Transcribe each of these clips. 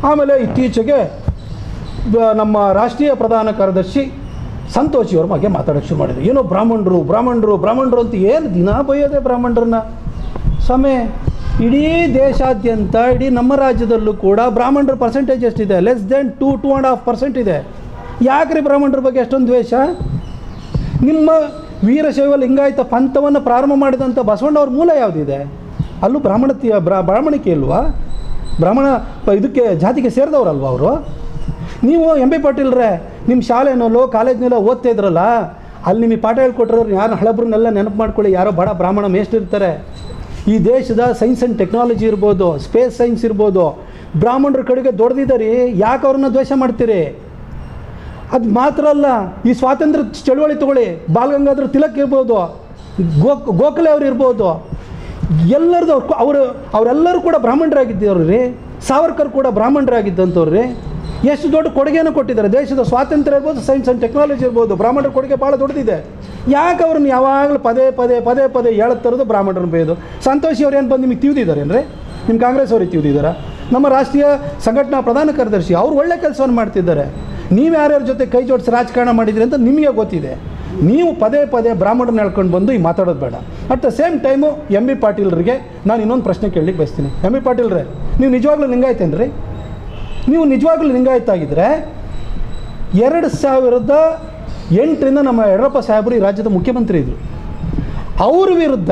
ಆಮೇಲೆ ಇತ್ತೀಚೆಗೆ ಬ- ನಮ್ಮ ರಾಷ್ಟ್ರೀಯ ಪ್ರಧಾನ ಕಾರ್ಯದರ್ಶಿ ಸಂತೋಷಿಯವ್ರ ಬಗ್ಗೆ ಮಾತಾಡೋಕ್ಕೆ ಶುರು ಮಾಡಿದ್ರು ಏನೋ ಬ್ರಾಹ್ಮಣರು ಬ್ರಾಹ್ಮಣರು ಬ್ರಾಹ್ಮಣರು ಅಂತ ಏನು ದಿನ ಬೈಯೋದೆ ಬ್ರಾಹ್ಮಣರನ್ನ ಸಮಯ ಇಡೀ ದೇಶಾದ್ಯಂತ ಇಡೀ ನಮ್ಮ ರಾಜ್ಯದಲ್ಲೂ ಕೂಡ ಬ್ರಾಹ್ಮಣರ ಪರ್ಸೆಂಟೇಜ್ ಎಷ್ಟಿದೆ less than two two and half percent ಇದೆ ಯಾಕ್ರಿ ಬ್ರಾಹ್ಮಣರ ಬಗ್ಗೆ ಅಷ್ಟೊಂದು ದ್ವೇಷ ನಿಮ್ಮ ವೀರಶೈವ ಲಿಂಗಾಯತ ಪಂಥವನ್ನು ಪ್ರಾರಂಭ ಮಾಡಿದಂಥ ಬಸವಣ್ಣವ್ರ ಮೂಲ ಯಾವುದಿದೆ ಅಲ್ಲೂ ಬ್ರಾಹ್ಮಣತೀಯ ಬ್ರಾ ಬ್ರಾಹ್ಮಣಿಕೆ ಇಲ್ವಾ ಬ್ರಾಹ್ಮಣ ಪ- ಇದಕ್ಕೆ ಜಾತಿಗೆ ಸೇರಿದವರಲ್ವ ಅವರು ನೀವು ಎಂ ಬಿ ಪಾಟೀಲ್ರೇ ನಿಮ್ಮ ಶಾಲೆನಲ್ಲೋ ಕಾಲೇಜ್ನಲ್ಲೋ ಓದ್ತಾ ಇದ್ರಲ್ಲ ಅಲ್ಲಿ ನಿಮಗೆ ಪಾಠ ಹೇಳ್ಕೊಟ್ರವ್ರು ಯಾರು ಹಳಬ್ರನ್ನೆಲ್ಲ ನೆನಪು ಮಾಡ್ಕೊಳ್ಳಿ ಯಾರೋ ಬಡ ಬ್ರಾಹ್ಮಣ ಮೇಷ್ಟ್ರಿರ್ತಾರೆ ಈ ದೇಶದ ಸೈನ್ಸ್ ಆ್ಯಂಡ್ ಟೆಕ್ನಾಲಜಿ ಇರ್ಬೋದು ಸ್ಪೇಸ್ ಸೈನ್ಸ್ ಇರ್ಬೋದು ಬ್ರಾಹ್ಮಣರ ಕಡೆಗೆ ದೊಡ್ಡದಿದ್ದಾರೆ ಯಾಕೆ ಅವ್ರನ್ನ ದ್ವೇಷ ಮಾಡ್ತೀರಿ ಅದು ಮಾತ್ರ ಅಲ್ಲ ಈ ಸ್ವಾತಂತ್ರ್ಯ ಚಳುವಳಿ ತಗೊಳ್ಳಿ ಬಾಲ್ ಗಂಗಾಧರ ತಿಲಕ್ ಇರ್ಬೋದು ಗೋಕ್ ಗೋಖಲೆ ಅವ್ರು ಇರ್ಬೋದು ಎಲ್ಲರದು ಅವ್ರು ಅವರು ಅವರೆಲ್ಲರೂ ಕೂಡ ಬ್ರಾಹ್ಮಣರಾಗಿದ್ದವ್ರು ರೀ ಸಾವರ್ಕರ್ ಕೂಡ ಬ್ರಾಹ್ಮಣರಾಗಿದ್ದಂಥವ್ರು ರೀ ಎಷ್ಟು ದೊಡ್ಡ ಕೊಡುಗೆಯನ್ನು ಕೊಟ್ಟಿದ್ದಾರೆ ದೇಶದ ಸ್ವಾತಂತ್ರ್ಯ ಇರ್ಬೋದು ಸೈನ್ಸ್ ಆ್ಯಂಡ್ ಟೆಕ್ನಾಲಜಿ ಇರ್ಬೋದು ಬ್ರಾಹ್ಮಣರ ಕೊಡುಗೆ ಭಾಳ ದೊಡ್ಡದಿದೆ ಯಾಕೆ ಅವ್ರನ್ನ ಯಾವಾಗಲೂ ಪದೇ ಪದೇ ಪದೇ ಪದೇ ಹೇಳತ್ ತರೋದು ಬ್ರಾಹ್ಮಣರನ್ನ ಬೇಯೋದು ಸಂತೋಷಿ ಅವ್ರು ಏನು ಬಂದು ನಿಮಗೆ ತಿವಿದಿದ್ದಾರೇನ್ರಿ ನಿಮ್ಮ ಕಾಂಗ್ರೆಸ್ ಅವ್ರಿಗೆ ತಿವಿದಿದ್ದಾರಾ ನಮ್ಮ ರಾಷ್ಟ್ರೀಯ ಸಂಘಟನಾ ಪ್ರಧಾನ ಕಾರ್ಯದರ್ಶಿ ಅವ್ರು ಒಳ್ಳೆ ಕೆಲಸವನ್ನು ಮಾಡ್ತಿದ್ದಾರೆ ನೀವು ಯಾರ್ಯಾರ ಜೊತೆ ಕೈ ಜೋಡಿಸಿ ರಾಜಕಾರಣ ಮಾಡಿದ್ರಿ ಅಂತ ನಿಮಗೆ ಗೊತ್ತಿದೆ ನೀವು ಪದೇ ಪದೇ ಬ್ರಾಹ್ಮಣರನ್ನ ಹೇಳ್ಕೊಂಡು ಬಂದು ಈ ಮಾತಾಡೋದು ಬೇಡ at the same time M B ಪಾಟೀಲ್ರಿಗೆ ನಾನು ಇನ್ನೊಂದು ಪ್ರಶ್ನೆ ಕೇಳಲಿಕ್ಕೆ ಬಯಸ್ತೀನಿ ಎಮ್ ಬಿ ಪಾಟೀಲ್ರೇ ನೀವು ನಿಜವಾಗ್ಲೂ ಲಿಂಗಾಯತೇನ್ರಿ ನೀವು ನಿಜವಾಗ್ಲೂ ಲಿಂಗಾಯತ ಆಗಿದ್ದರೆ ಎರಡು ಸಾವಿರದ ಎಂಟರಿಂದ ನಮ್ಮ ಯಡಿಯೂರಪ್ಪ ಸಾಹೇಬರು ಈ ರಾಜ್ಯದ ಮುಖ್ಯಮಂತ್ರಿ ಇದ್ದರು ಅವ್ರ ವಿರುದ್ಧ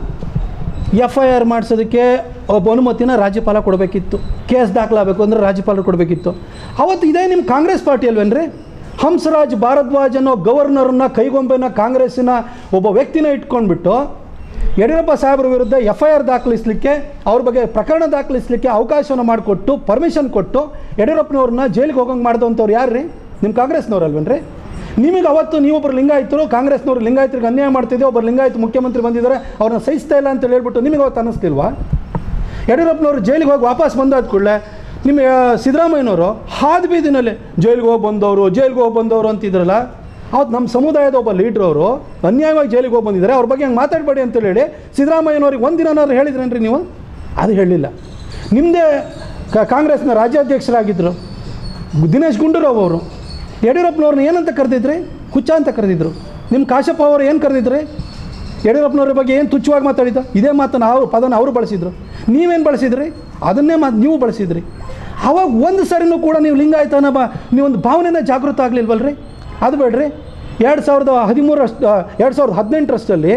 ಎಫ್ ಐ ಆರ್ ಮಾಡಿಸೋದಕ್ಕೆ ಒಬ್ಬ ಅನುಮತಿನ ರಾಜ್ಯಪಾಲ ಕೊಡಬೇಕಿತ್ತು ಕೇಸ್ ದಾಖಲಾಗಬೇಕು ಅಂದರೆ ರಾಜ್ಯಪಾಲರು ಕೊಡಬೇಕಿತ್ತು ಅವತ್ತು ಇದೇ ನಿಮ್ಮ ಕಾಂಗ್ರೆಸ್ ಪಾರ್ಟಿ ಅಲ್ವೇನ್ರಿ ಹಂಸರಾಜ್ ಭಾರದ್ವಾಜ್ ಅನ್ನೋ ಗವರ್ನರ್ನ ಕೈಗೊಂಬೆನ ಕಾಂಗ್ರೆಸ್ಸಿನ ಒಬ್ಬ ವ್ಯಕ್ತಿನ ಇಟ್ಕೊಂಡ್ಬಿಟ್ಟು ಯಡಿಯೂರಪ್ಪ ಸಾಹೇಬ್ರ ವಿರುದ್ಧ ಎಫ್ ಐ ಆರ್ ದಾಖಲಿಸಲಿಕ್ಕೆ ಅವ್ರ ಬಗ್ಗೆ ಪ್ರಕರಣ ದಾಖಲಿಸಲಿಕ್ಕೆ ಅವಕಾಶವನ್ನು ಮಾಡಿಕೊಟ್ಟು ಪರ್ಮಿಷನ್ ಕೊಟ್ಟು ಯಡಿಯೂರಪ್ಪನವ್ರನ್ನ ಜೈಲಿಗೆ ಹೋಗಂಗೆ ಮಾಡಿದಂಥವ್ರು ಯಾರು ರೀ ನಿಮ್ಮ ಕಾಂಗ್ರೆಸ್ನವ್ರು ಅಲ್ವೇನ್ರಿ ನಿಮಗೆ ಅವತ್ತು ನೀವೊಬ್ಬರು ಲಿಂಗಾಯತರು ಕಾಂಗ್ರೆಸ್ನವರು ಲಿಂಗಾಯತರಿಗೆ ಅನ್ಯಾಯ ಮಾಡ್ತಿದ್ದೆ ಒಬ್ಬರು ಲಿಂಗಾಯತ ಮುಖ್ಯಮಂತ್ರಿ ಬಂದಿದ್ದಾರೆ ಅವ್ರನ್ನ ಸಹಿಸ್ತಾ ಇಲ್ಲ ಅಂತ ಹೇಳ್ಬಿಟ್ಟು ನಿಮಗೆ ಅವತ್ತು ಅನ್ನಿಸ್ತಿಲ್ವಾ ಯಡಿಯೂರಪ್ಪನವರು ಜೈಲಿಗೆ ಹೋಗಿ ವಾಪಸ್ ಬಂದಾದ ಕೂಡಲೇ ನಿಮ್ಮ ಆ, ಸಿದ್ದರಾಮಯ್ಯನವರು ಹಾದು ಬೀದಿನಲ್ಲಿ ಜೈಲಿಗೆ ಹೋಗಿ ಬಂದವರು ಜೈಲಿಗೆ ಹೋಗಿ ಬಂದವರು ಅಂತಿದ್ರಲ್ಲ ಅವತ್ತು ನಮ್ಮ ಸಮುದಾಯದ ಒಬ್ಬ ಲೀಡ್ರ್ ಅವರು ಅನ್ಯಾಯವಾಗಿ ಜೈಲಿಗೆ ಹೋಗಿ ಬಂದಿದ್ದಾರೆ ಅವ್ರ ಬಗ್ಗೆ ಹಂಗೆ ಮಾತಾಡಬೇಡಿ ಅಂತೇಳಿ ಹೇಳಿ ಸಿದ್ದರಾಮಯ್ಯನವ್ರಿಗೆ ಒಂದು ದಿನನಾದ್ರು ಹೇಳಿದ್ರೇನ್ರಿ ನೀವು ಅದು ಹೇಳಿಲ್ಲ ನಿಮ್ಮದೇ ಕಾಂಗ್ರೆಸ್ನ ರಾಜ್ಯಾಧ್ಯಕ್ಷರಾಗಿದ್ದರು ದಿನೇಶ್ ಗುಂಡೂರಾವ್ ಅವರು ಯಡಿಯೂರಪ್ಪನವ್ರನ್ನ ಏನಂತ ಕರೆದಿದ್ರಿ ಹುಚ್ಚ ಅಂತ ಕರೆದಿದ್ರು ನಿಮ್ಮ ಕಾಶಪ್ಪ ಅವರು ಏನು ಕರೆದಿದ್ರಿ ಯಡಿಯೂರಪ್ಪನವ್ರ ಬಗ್ಗೆ ಏನು ತುಚ್ಛವಾಗಿ ಮಾತಾಡಿದ್ದ ಇದೇ ಮಾತನ್ನು ಅವರು ಪದನ ಅವರು ಬಳಸಿದ್ರು ನೀವೇನು ಬಳಸಿದ್ರಿ ಅದನ್ನೇ ಮಾತು ನೀವು ಬಳಸಿದ್ರಿ ಅವಾಗ ಒಂದು ಸರಿನೂ ಕೂಡ ನೀವು ಲಿಂಗಾಯತನ ಬಾ ನೀವೊಂದು ಭಾವನೆನ ಜಾಗೃತ ಆಗಲಿಲ್ವಲ್ರಿ ಅದು ಬೇಡ್ರಿ ಎರಡು ಸಾವಿರದ ಹದಿಮೂರಷ್ಟು ಎರಡು ಸಾವಿರದ ಹದಿನೆಂಟರಷ್ಟಲ್ಲಿ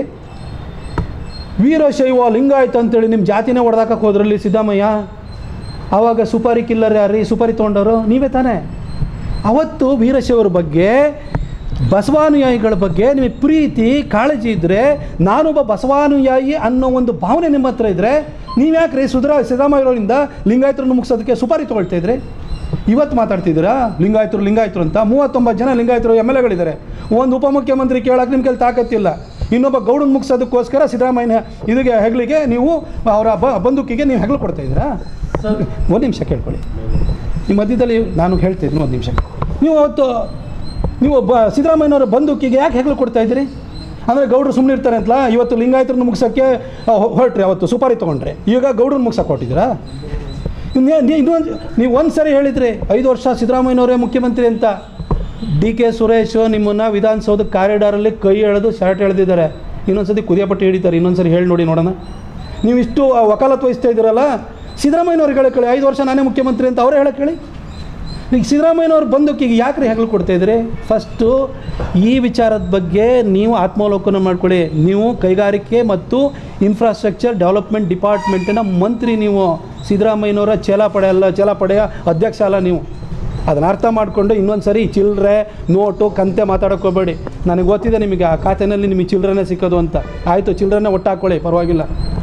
ವೀರಶೈವ ಲಿಂಗಾಯತ ಅಂತೇಳಿ ನಿಮ್ಮ ಜಾತಿನೇ ಹೊಡೆದಾಕಕ್ಕೆ ಹೋದ್ರಲ್ಲಿ ಸಿದ್ದರಾಮಯ್ಯ ಆವಾಗ ಸುಪಾರಿ ಕಿಲ್ಲರ್ ಯಾರೀ ಸುಪಾರಿ ತೊಗೊಂಡವರು ನೀವೇ ತಾನೇ ಅವತ್ತು ವೀರಶೈವರ ಬಗ್ಗೆ ಬಸವಾನುಯಾಯಿಗಳ ಬಗ್ಗೆ ನಿಮಗೆ ಪ್ರೀತಿ ಕಾಳಜಿ ಇದ್ದರೆ ನಾನೊಬ್ಬ ಬಸವಾನುಯಾಯಿ ಅನ್ನೋ ಒಂದು ಭಾವನೆ ನಿಮ್ಮ ಹತ್ರ ಇದ್ದರೆ ನೀವು ಯಾಕ್ರಿ ಸುಧರಾ ಸಿದ್ದರಾಮಯ್ಯವರಿಂದ ಲಿಂಗಾಯತರನ್ನು ಮುಗಿಸೋದಕ್ಕೆ ಸುಪಾರಿ ತೊಗೊಳ್ತಾ ಇದ್ರಿ ಇವತ್ತು ಮಾತಾಡ್ತಿದ್ದೀರಾ ಲಿಂಗಾಯತರು ಲಿಂಗಾಯತರು ಅಂತ ಮೂವತ್ತೊಂಬತ್ತು ಜನ ಲಿಂಗಾಯತರು ಎಮ್ ಎಲ್ ಎಗಳಿದ್ದಾರೆ ಒಂದು ಉಪಮುಖ್ಯಮಂತ್ರಿ ಕೇಳಕ್ಕೆ ನಿಮ್ಮ ಕೈಲಿ ತಾಕತ್ತಿಲ್ಲ ಇನ್ನೊಬ್ಬ ಗೌಡನ ಮುಗಿಸೋದಕ್ಕೋಸ್ಕರ ಸಿದ್ದರಾಮಯ್ಯನ ಇದಕ್ಕೆ ಹೆಗ್ಲಿಗೆ ನೀವು ಅವರ ಬ ಬಂದೂಕಿಗೆ ನೀವು ಹೆಗ್ಲು ಕೊಡ್ತಾ ಇದ್ದೀರಾ ಒಂದು ನಿಮಿಷ ಕೇಳ್ಕೊಳ್ಳಿ ಈ ಮಧ್ಯದಲ್ಲಿ ನಾನು ಹೇಳ್ತಿದ್ದೀನಿ ಒಂದು ನಿಮಿಷ ನೀವು ಅವತ್ತು ನೀವು ಒಬ್ಬ ಸಿದ್ದರಾಮಯ್ಯನವರ ಬಂದೂಕಿಗೆ ಯಾಕೆ ಹೆಗ್ಲು ಕೊಡ್ತಾ ಇದ್ದೀರಿ ಅಂದರೆ ಗೌಡ್ರು ಸುಮ್ಮನೆ ಇರ್ತಾರೆ ಅಂತಲ್ಲ ಇವತ್ತು ಲಿಂಗಾಯತರನ್ನು ಮುಗ್ಸೋಕ್ಕೆ ಆ, ಹೊ- ಹೊರಟ್ರಿ ಅವತ್ತು ಸುಪಾರಿ ತೊಗೊಂಡ್ರೆ ಈಗ ಗೌಡ್ರನ್ನ ಮುಗ್ಸಕ್ಕೆ ಹೊಟ್ಟಿದ್ದೀರಾ ಇನ್ನೇ ಇನ್ನೊಂದು ನೀವು ಒಂದು ಸರಿ ಹೇಳಿದ್ರಿ ಐದು ವರ್ಷ ಸಿದ್ದರಾಮಯ್ಯನವರೇ ಮುಖ್ಯಮಂತ್ರಿ ಅಂತ ಡಿ ಕೆ ಸುರೇಶ್ ನಿಮ್ಮನ್ನು ವಿಧಾನಸೌಧ ಕಾರಿಡಾರಲ್ಲಿ ಕೈ ಎಳೆದು ಶರ್ಟ್ ಎಳೆದಿದ್ದಾರೆ ಇನ್ನೊಂದ್ಸತಿ ಕುದಿಯಪಟ್ಟು ಹಿಡಿತಾರೆ ಇನ್ನೊಂದ್ಸರಿ ಹೇಳಿ ನೋಡಿ ನೋಡೋಣ ನೀವು ಇಷ್ಟು ಆ, ವಕಾಲತ್ ವಹಿಸ್ತಾ ಇದ್ದೀರಲ್ಲ ಸಿದ್ದರಾಮಯ್ಯನವ್ರಿಗೆ ಹೇಳಕ್ಕೆ ಹೇಳಿ ಐದು ವರ್ಷ ನಾನೇ ಮುಖ್ಯಮಂತ್ರಿ ಅಂತ ಅವರೇ ಹೇಳಕ್ಕೆ ಹೇಳಿ ಈಗ ಸಿದ್ದರಾಮಯ್ಯನವ್ರು ಬಂದಕ್ಕೆ ಈಗ ಯಾಕ್ರಿ ಹೆಗಲು ಕೊಡ್ತಾ ಇದ್ರಿ ಫಸ್ಟು ಈ ವಿಚಾರದ ಬಗ್ಗೆ ನೀವು ಆತ್ಮಾವಲೋಕನ ಮಾಡ್ಕೊಳ್ಳಿ ನೀವು ಕೈಗಾರಿಕೆ ಮತ್ತು ಇನ್ಫ್ರಾಸ್ಟ್ರಕ್ಚರ್ ಡೆವಲಪ್ಮೆಂಟ್ ಡಿಪಾರ್ಟ್ಮೆಂಟಿನ ಮಂತ್ರಿ ನೀವು ಸಿದ್ದರಾಮಯ್ಯನವರ ಚೇಲಾಪಡೆ ಅಲ್ಲ ಚೇಲಾಪಡೆಯ ಅಧ್ಯಕ್ಷ ಅಲ್ಲ ನೀವು ಅದನ್ನ ಅರ್ಥ ಮಾಡಿಕೊಂಡು ಇನ್ನೊಂದು ಸರಿ ಚಿಲ್ಲರೆ ನೋಟು ಕಂತೆ ಮಾತಾಡೋಕೆ ಹೋಗಬೇಡಿ ನನಗೆ ಗೊತ್ತಿದೆ ನಿಮಗೆ ಆ ಖಾತೆನಲ್ಲಿ ನಿಮಗೆ ಚಿಲ್ಲರೆನೇ ಸಿಕ್ಕೋದು ಅಂತ ಆಯಿತು ಚಿಲ್ಲರೆನೇ ಒಟ್ಟು ಹಾಕ್ಕೊಳ್ಳಿ ಪರವಾಗಿಲ್ಲ